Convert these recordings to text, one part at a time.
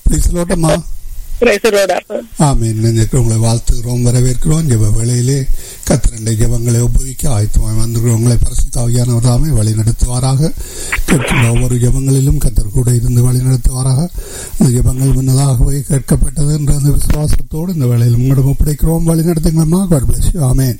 பேசலோட்டம்மா பிரேசரோட ஆமீன் நினைக்கிறோம் உங்களை வாழ்த்துகிறோம் வரவேற்கிறோம் ஜெப வேளையிலே கத்திரண்டை ஜெபங்களை உபயோகிக்க ஆயத்தமாய் வந்திருக்கிறவங்களை பரிசுத்தாவியானவர் தாமே வழி நடத்துவாராக கேட்கின்ற ஒவ்வொரு ஜெபங்களிலும் கத்தர் கூட இருந்து வழி நடத்துவாராக இந்த ஜெபங்கள் முன்னதாகவே கேட்கப்பட்டது என்ற அந்த விசுவாசத்தோடு இந்த வேளையில் உங்களிடம் ஒப்படைக்கிறோம் வழி நடத்துங்களம்மா காட் பிளஸ் ஆமேன்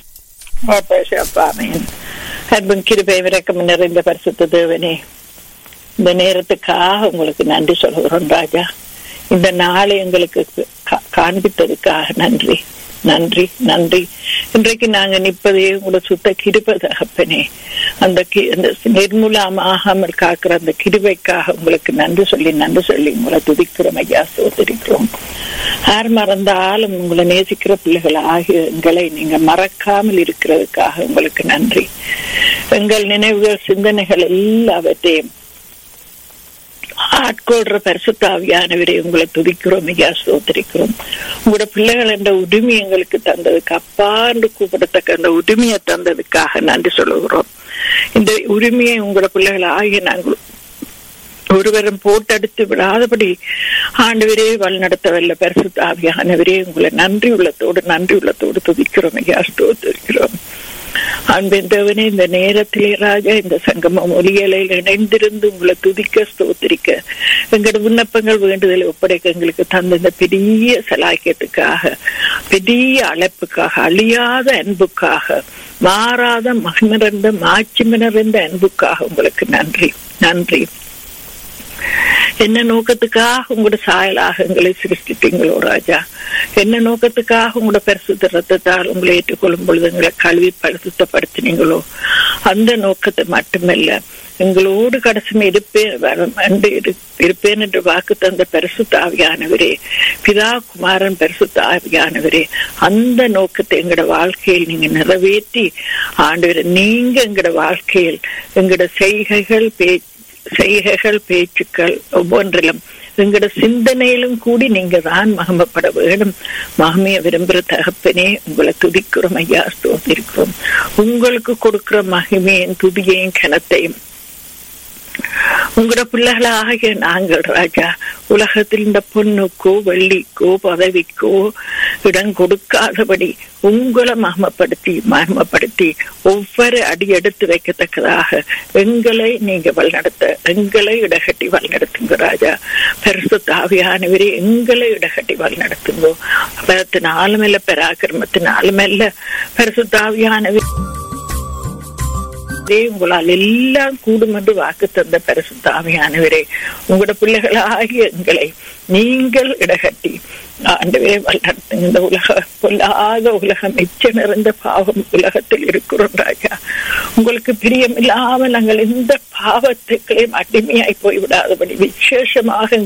அன்பும் கிருபை விரக்கம் நிறைந்த பரிசுத்த தேவனே இந்த நேரத்துக்காக உங்களுக்கு நன்றி சொல்கிறோம் ராஜா இந்த நாளை எங்களுக்கு கா- காண்பித்ததுக்காக நன்றி நன்றி நன்றி இன்றைக்கு நாங்க நிற்பதே உங்களோட சுத்த கிருபை தகப்பனே அந்த கி- அந்த நிர்மூலமாகாமல் காக்கிற அந்த கிருபைக்காக உங்களுக்கு நன்றி சொல்லி நன்றி சொல்லி உங்களை துதிக்கிறோம் ஐயா சோதரிக்கிறோம் யார் மறந்தாலும் உங்களை நேசிக்கிற பிள்ளைகள் ஆகிய எங்களை நீங்க மறக்காமல் இருக்கிறதுக்காக உங்களுக்கு நன்றி எங்கள் நினைவுகள் சிந்தனைகள் எல்லாவற்றையும் ஆட்கொள்ற பரிசுத்தாவியானவரை உங்களை துதிக்கிறோம் ஐயா சோதரிக்கிறோம் உங்களோட பிள்ளைகள் என்ற உரிமை எங்களுக்கு தந்ததுக்கு அப்பாண்டு கூப்பிடத்தக்க அந்த உரிமையை தந்ததுக்காக நன்றி சொல்லுகிறோம் இந்த உரிமையை உங்களோட பிள்ளைகள் ஆகிய நாங்கள் ஒருவரும் போட்டெடுத்து விடாதபடி ஆண்டவரே வழிநடத்த வல்ல பரிசுத்த ஆவியானவரே உங்களை நன்றி உள்ளத்தோடு நன்றி உள்ளத்தோடு துதிக்கிறோம் ஐயா ஸ்தோத்திருக்கிறோம் அன்பின் தேவனே இந்த நேரத்திலே ராஜா இந்த சங்கமம் ஒலியலையில் இணைந்திருந்து உங்களை துதிக்க ஸ்தோத்திரிக்க எங்களோட விண்ணப்பங்கள் வேண்டுதலை ஒப்படைக்க எங்களுக்கு தந்த இந்த பெரிய சலாக்கியத்துக்காக பெரிய அழைப்புக்காக அழியாத அன்புக்காக மாறாத மகிழ்ந்த மாட்சி நிறைந்த அன்புக்காக உங்களுக்கு நன்றி நன்றி என்ன நோக்கத்துக்காக உங்களோட சாயலாக எங்களை சிருஷ்டித்தீங்களோ ராஜா என்ன நோக்கத்துக்காக உங்களோட பரிசுத்த ரத்தத்தால் உங்களை ஏற்றுக்கொள்ளும் பொழுது எங்களை கல்வி பரிசுத்தப்படுத்தினீங்களோ அந்த நோக்கத்தை மட்டுமல்ல எங்களோடு கடைசி இருப்பேன் வரும் என்று இரு- இருப்பேன் என்று வாக்கு தந்த பரிசுத்த ஆவியானவரே பிதா குமாரன் பரிசுத்த ஆவியானவரே அந்த நோக்கத்தை எங்களோட வாழ்க்கையில் நீங்க நிறைவேற்றி ஆண்டவரே நீங்க எங்களோட வாழ்க்கையில் எங்களோட செய்கைகள் பேச்சு செய்கைகள் பேச்சுக்கள் ஒவ்வொன்றிலும் எங்களோட சிந்தனையிலும் கூடி நீங்க தான் மகமப்பட வேணும் மகமைய விரும்புற தகப்பனே உங்களை துதிக்கிறோம் ஐயா ஸ்தோத்திருக்கிறோம் உங்களுக்கு கொடுக்கிற மகிமையின் துதியையும் கனத்தையும் உங்களோட பிள்ளைகளாகிய நாங்கள் ராஜா உலகத்தில் இந்த பொண்ணுக்கோ வெள்ளிக்கோ பதவிக்கோ இடம் கொடுக்காதபடி உங்களை மகமப்படுத்தி மகமப்படுத்தி ஒவ்வொரு அடி எடுத்து வைக்கத்தக்கதாக எங்களை நீங்க வழிநடத்த எங்களை இடகட்டி வழிநடத்துங்க ராஜா பரிசு தாவியானவரே எங்களை இடகட்டி வழிநடத்துங்கோ பலத்தினாலும் இல்ல பராக்கிரமத்தினாலும் இல்ல பரிசு தாவியானவரே அதே உங்களால் எல்லாம் கூடும் என்று வாக்கு தந்த பரிசுத்தாமியானவரே உங்களோட பிள்ளைகளாகிய எங்களை நீங்கள் இடகட்டி ஆண்டவே வளர்த்துங்க இந்த உலக பொல்லாத உலகம் எச்ச நிறைந்த பாவம் உலகத்தில் இருக்கிறோம் ராஜா உங்களுக்கு பிரியம் இல்லாமல் நாங்கள் எந்த பாவத்துக்களையும் அடிமையாய் போய்விடாதபடி விசேஷமாக